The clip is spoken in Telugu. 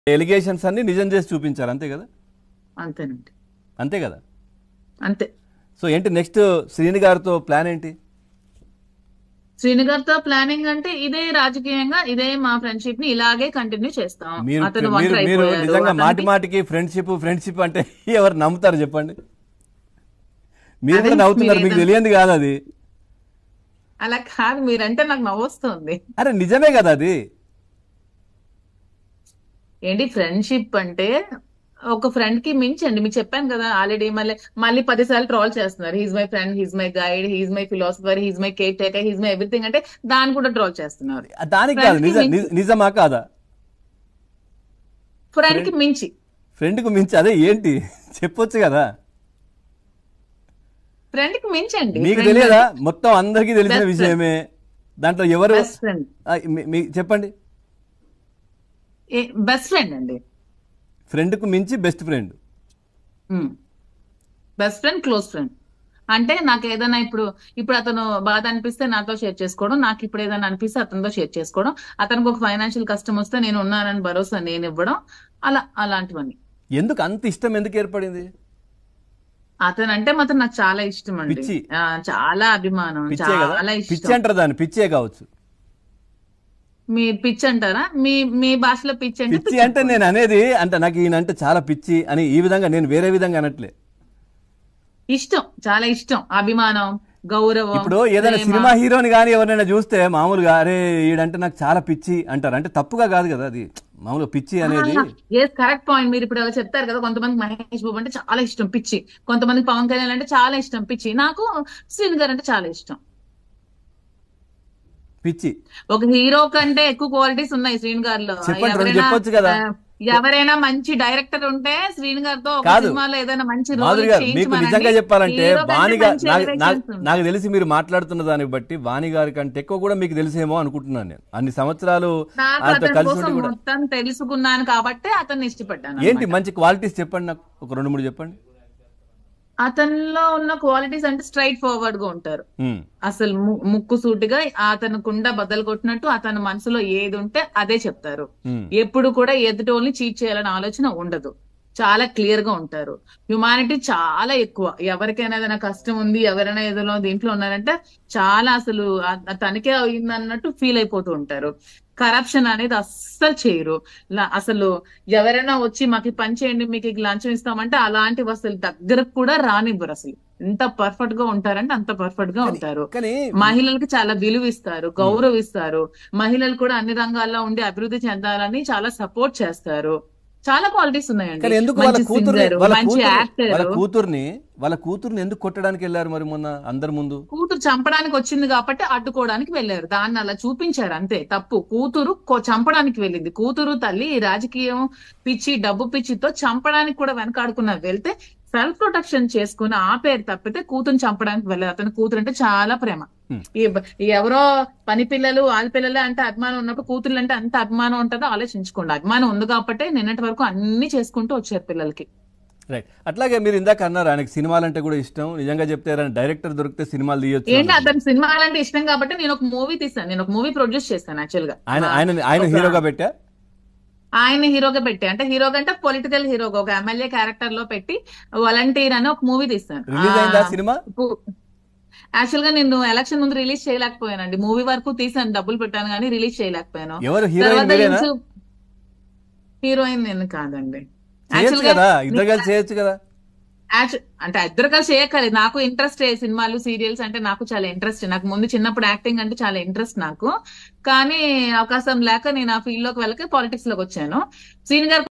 ఎలిగేషన్స్ అన్ని నిజం చేసి చూపించారు అంతే కదా అంతేనండి అంతే కదా అంతే సో ఏంటి నెక్స్ట్ శ్రీని గారితో ప్లాన్ ఏంటి శ్రీను గారితో ప్లానింగ్ అంటే ఇదే రాజకీయంగా ఇదే మా ఫ్రెండ్షిప్ ని ఇలాగే కంటిన్యూ చేస్తాం మీరు అతను మీరు ఒంటరి మీరు అయిపోయారు. నిజంగా మాటి అతనికి- మాటికి ఫ్రెండ్షిప్ ఫ్రెండ్షిప్ అంటే ఎవరు నమ్ముతారు చెప్పండి మీరు అదే కూడా నవ్వుతున్నారు మీకు మీరేదో- తెలియంది కాదు అది అలా కాదు మీరంటే నాకు నవ్వొస్తుంది అరే నిజమే కదా అది ఏంటి ఫ్రెండ్షిప్ అంటే ఒక ఫ్రెండ్ కి మించండి మీకు చెప్పాను కదా ఆల్రెడీ మళ్ళీ మళ్ళీ పదిసార్లు ట్రాల్ చేస్తున్నారు he's my friend he's my guide he's my philosopher he's my caretaker he's my everything అంటే దాన్ని కూడా ట్రాల్ చేస్తున్నారు దానికి కాదు Friend కి నిజ మించి- నిజ- నిజమా కాదా ఫ్రెండ్ కి మించి ఫ్రెండ్కు మించి అదే ఏంటి చెప్పొచ్చు కదా ఫ్రెండ్ కి మించండి మీకు తెలియదా మొత్తం అందరికీ తెలిసిన Best విషయమే దాంట్లో ఎవరు బెస్ట్ ఫ్రెండ్ ఆ, మీ- మీ- చెప్పండి బెస్ట్ ఫ్రెండ్ అండి ఫ్రెండ్కు మించి best friend best friend close friend అంటే నాకు ఏదైనా ఇప్పుడు ఇప్పుడు అతను బాధ అనిపిస్తే నాతో షేర్ చేసుకోవడం నాకు ఇప్పుడు ఏదైనా అనిపిస్తే అతనితో షేర్ చేసుకోవడం అతనికి ఒక ఫైనాన్షియల్ కష్టం వస్తే నేను ఉన్నానని భరోసా నేను ఇవ్వడం అలా అలాంటివన్నీ ఎందుకు అంత ఇష్టం ఎందుకు ఏర్పడింది అతను అంటే మాత్రం నాకు చాలా ఇష్టం అండి పిచ్చి. ఆ, చాలా అభిమానం పిచ్చే కదా చాలా పిచ్చి ఇష్టం అంటారు దాన్ని పిచ్చే కావచ్చు మీ పిచ్చి అంటారా మీ మీ భాషలో పిచ్చి అంటే పిచ్చి అంటే నేను అనేది అంటే నాకు ఈయన అంటే చాలా పిచ్చి అని ఈ విధంగా నేను వేరే విధంగా అనట్లే ఇష్టం చాలా ఇష్టం అభిమానం గౌరవం ఇప్పుడు ఏదైనా ప్రేమ. సినిమా హీరోని కానీ ఎవరైనా చూస్తే మామూలుగా అరే ఈడంటే నాకు చాలా పిచ్చి అంటారు అంటే తప్పుగా కాదు కదా అది మామూలుగా పిచ్చి అనేది ఎస్ కరెక్ట్ పాయింట్ మీరు ఇప్పుడు అలా చెప్తారు కదా కొంతమంది మహేష్ బాబు అంటే చాలా ఇష్టం పిచ్చి కొంతమంది పవన్ కళ్యాణ్ అంటే చాలా ఇష్టం పిచ్చి నాకు శ్రీని గారు అంటే చాలా ఇష్టం పిచ్చి ఒక హీరో కంటే ఎక్కువ క్వాలిటీస్ ఉన్నాయి శ్రీని గారిలో చెప్పండి, రెండు ఎవరైనా, చెప్పొచ్చు కదా. ఆ, ఎవరైనా మంచి డైరెక్టర్ ఉంటే శ్రీని గారితో ఒక కాదు. సినిమాలో ఏదైనా మంచి రోల్ మాధురి గారు మీకు నిజంగా చెప్పాలంటే వాణి గారు నాకు- నాకు- నాకు నాకు తెలిసి మీరు మాట్లాడుతున్న దాన్ని బట్టి వాణి గారి కంటే ఎక్కువ కూడా మీకు తెలిసేమో అనుకుంటున్నాను నేను అన్ని సంవత్సరాలు ఆయనతో అతని కలిసి కోసం ఉండి కూడా మొత్తం తెలుసుకున్నాను కాబట్టి అతన్ని ఇష్టపడ్డాను ఏంటి మంచి క్వాలిటీస్ చెప్పండి నాకు ఒక రెండు మూడు చెప్పండి అతనిలో ఉన్న క్వాలిటీస్ అంటే స్ట్రైట్ ఫార్వర్డ్ గా ఉంటారు ఉమ్, అసలు ము- ముక్కు సూటిగా అతను కుండ బద్దలు కొట్టినట్టు అతని మనసులో ఏది ఉంటే అదే చెప్తారు ఉమ్. ఎప్పుడు కూడా ఎదుటోల్ని చీట్ చేయాలనే ఆలోచన ఉండదు చాలా క్లియర్ గా ఉంటారు హ్యుమానిటీ చాలా ఎక్కువ ఎవరికైనా ఏదైనా కష్టం ఉంది ఎవరైనా ఏదైనా దీంట్లో ఉన్నారంటే చాలా అసలు ఆ- తనకే అయింది అన్నట్టు ఫీల్ అయిపోతూ ఉంటారు కరప్షన్ అనేది అస్సలు చేయరు ల- అసలు ఎవరైనా వచ్చి మాకు ఈ పని చేయండి మీకు ఈ లంచం ఇస్తామంటే అలాంటివి అసలు దగ్గరకు కూడా రానివ్వరు అసలు ఎంత పర్ఫెక్ట్ గా ఉంటారంటే అంత పర్ఫెక్ట్ గా ఉంటారు కానీ మహిళలకు చాలా విలువ ఇస్తారు గౌరవిస్తారు మహిళలు కూడా అన్ని రంగాల్లో ఉండి అభివృద్ధి చెందాలని చాలా సపోర్ట్ చేస్తారు చాలా క్వాలిటీస్ కానీ ఉన్నాయండి ఎందుకు వాళ్ళ మంచి కూతుర్ని సింగర్ వాళ్ళ మంచి కూతుర్ని వాళ్ళ యాక్టర్ కూతుర్ని వాళ్ళ కూతుర్ని ఎందుకు కొట్టడానికి వెళ్ళారు మరి మొన్న అందరి ముందు కూతురు చంపడానికి వచ్చింది కాబట్టి అడ్డుకోవడానికి వెళ్ళారు దాన్ని అలా చూపించారు అంతే తప్పు కూతురు కొ- చంపడానికి వెళ్ళింది కూతురు తల్లి ఈ రాజకీయం పిచ్చి డబ్బు పిచ్చితో చంపడానికి కూడా వెనకాడుకున్న వెళ్తే సెల్ఫ్ ప్రొటెక్షన్ చేసుకుని ఆ పేరు తప్పితే కూతురు చంపడానికి వెళ్ళారు అతని కూతురు అంటే చాలా ప్రేమ Hmm. ఈ బ- ఈ ఎవరో పని పిల్లలు వాళ్ళ పిల్లలే అంటే అభిమానం ఉన్నప్పుడు కూతుర్లు అంటే అంత అభిమానం ఉంటుందో ఆలోచించుకోండి అభిమానం ఉంది కాబట్టి నిన్నటి వరకు అన్ని చేసుకుంటూ వచ్చారు పిల్లలకి రైట్ అట్లాగే మీరు ఇందాక అన్నారు ఆయనకి సినిమాలు అంటే కూడా ఇష్టం నిజంగా చెప్తే ఎవరైనా డైరెక్టర్ దొరికితే సినిమాలు తీయొచ్చు ఏంటి అన్నారు. అతని సినిమాలంటే ఇష్టం కాబట్టి నేను ఒక మూవీ తీసాను నేను ఒక మూవీ ప్రొడ్యూస్ చేస్తాను యాక్చువల్ గా ఆయన ఆయన ఆయన ఒక- హీరోగా పెట్టా ఆయన హీరోగా పెట్టి అంటే హీరోగా అంటే పొలిటికల్ హీరోగా ఒక ఎమ్మెల్యే క్యారెక్టర్ లో పెట్టి వాలంటీర్ అని ఒక మూవీ తీస్తాను రిలీజ్ అయిందా సినిమా యాక్చువల్ గా నేను ఎలక్షన్ ముందు రిలీజ్ చేయలేకపోయానండి మూవీ వరకు తీసాను డబ్బులు పెట్టాను కానీ రిలీజ్ చేయలేకపోయాను ఎవరు హీరోయిన్ మీరేనా హీరోయిన్ నేను కాదండి చేయొచ్చు Actual గా కదా ఇద్దరు కలిసి చేయొచ్చు కదా యాక్చు- అంటే ఇద్దరు కలిసి చేయక్కర్లేదు నాకు ఇంట్రెస్ట్ సినిమాలు సీరియల్స్ అంటే నాకు చాలా ఇంట్రెస్ట్ నాకు ముందు చిన్నప్పుడు యాక్టింగ్ అంటే చాలా ఇంట్రెస్ట్ నాకు కానీ అవకాశం లేక నేను ఆ ఫీల్డ్ లోకి వెళ్ళక పాలిటిక్స్ లోకి వచ్చాను సీన్ గారు